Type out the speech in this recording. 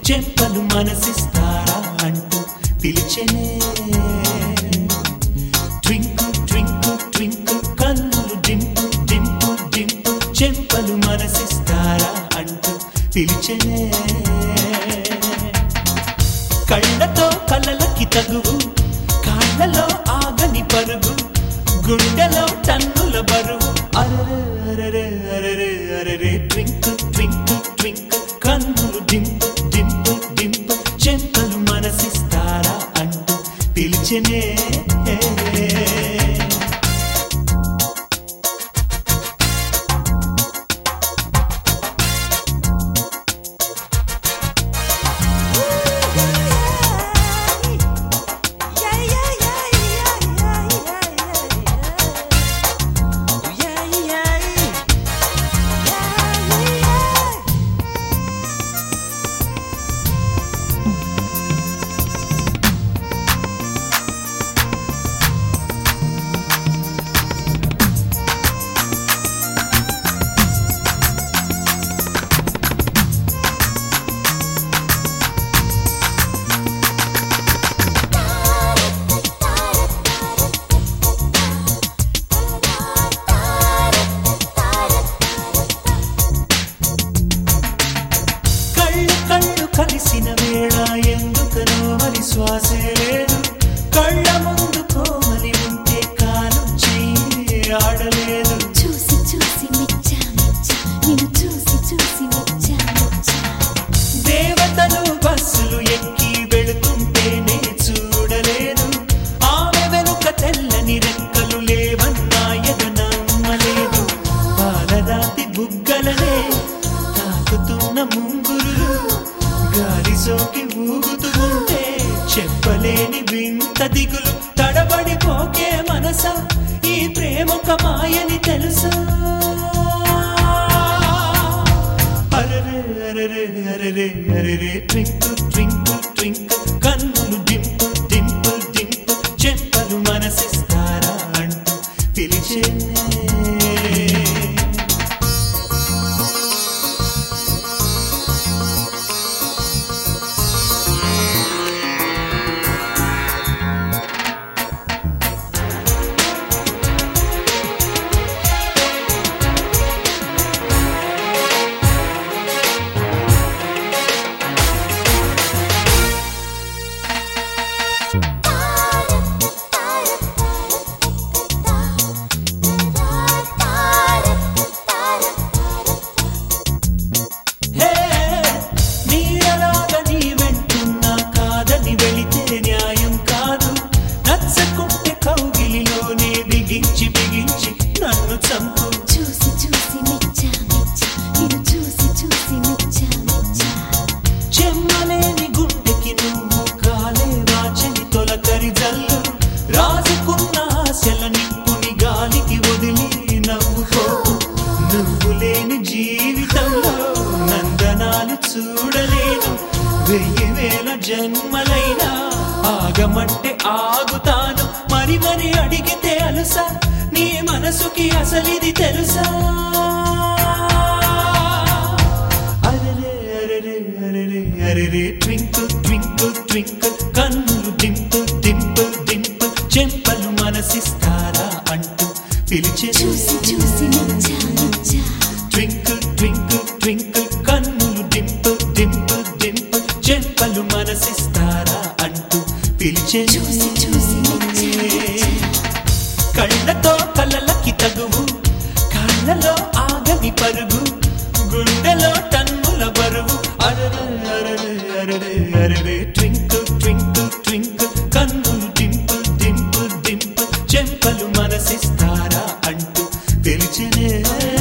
చెంపలు మనసిస్తారా అంటూ పిలిచెనే ట్వింకుల్ ట్వింకుల్ ట్వింకుల్ కన్నులు డింపు డింపు డింపు చెంపలు మనసిస్తారా అంటూ పిలిచెనే కళ్ళతో కళ్ళలకి తగువు కాళ్ళలో ఆగని పరుగు గుండెలో టన్నుల బరువు అరరే అరరే అరరే ట్వింకుల్ ట్వింకుల్ ట్వింకుల్ కన్నులు డింపు డింపు డింపు చెంపలు మనసిస్తారా అంటూ పిలిచెనే కళ్ళు కళ్ళు కలిసిన వేళ ఎందుకనో మరి శ్వాసే లేదు కళ్ళ ముందు కోమలి ఉంటే కాలు చెయ్యి ఆడలేదు చూసి చూసి మెచ్చా మెచ్చా నిన్ను చూసి చూసి మెచ్చా మెచ్చా దేవతలు బస్సులు ఎక్కి వెళుతుంటేనే చూడలేదు ఆమె వెనుక తెల్లని రెక్కలు లేవన్నా ఎద నమ్మలేదు పాలరాతి బుగ్గలనే తాకుతున్న ముంగురులు గాలి సోకి ఊగుతూ ఉంటే చెప్పలేని వింత దిగులు తడబడిపోకే మనసా ఈ ప్రేమొక మాయని తెలుసా అరరే అరరే అరరే అరరే ట్వింకుల్ ట్వింకుల్ ట్వింకుల్ కన్నులు డింపుల్ డింపుల్ డింపుల్ చెంపలు మనసిస్తారా అంటూ పిలిచేనే హే నీడలాగా నీ వెంటున్నా కాదని వెళితే న్యాయం కాదు నచ్చకుంటే కౌగిలిలోనే బిగించి బిగించి నన్ను చంపు చూసి చూసి మెచ్చా మెచ్చా నిన్ను చూసి చూసి మెచ్చా మెచ్చా చెమ్మలేని గుండెకి నువ్వు కాలే వాచని తొలకరి జల్లు రాజుకున్న ఆశల నిప్పుని గాలికి వదిలి నవ్వుకోకు నువ్వు లేని జీవితంలో నందనాలు చూడలేను వెయ్యి వేల జన్మలైనా ఆగమంటే ఆగుతాను మరి మరి అడిగితే అలుసా నీ మనసుకి అసలిది తెలుసా అరరే అరరే అరరే అరరే ట్వింకుల్ ట్వింకుల్ ట్వింకుల్ కన్నులు డింపుల్ డింపుల్ డింపుల్ చెంపలు మనసిస్తారా అంటూ పిలిచే చూసి చూసి మెచ్చా మెచ్చా ట్వింకుల్ ట్వింకుల్ ట్వింకుల్ కన్నులు డింపుల్ డింపుల్ డింపుల్ చెంపలు మనసిస్తారా అంటూ పిలిచే చూసి చూసి మెచ్చా మెచ్చా కళ్ళతో కళ్ళలకి తగువు కాళ్ళలో ఆగని పరుగు గుండెలో టన్నుల బరువు అరరే అరరే అరరే అరరే ట్వింకుల్ ట్వింకుల్ ట్వింకుల్ కన్నులు డింపుల్ డింపుల్ డింపుల్ చెంపలు మనసిస్తారా అంటూ పిలిచినే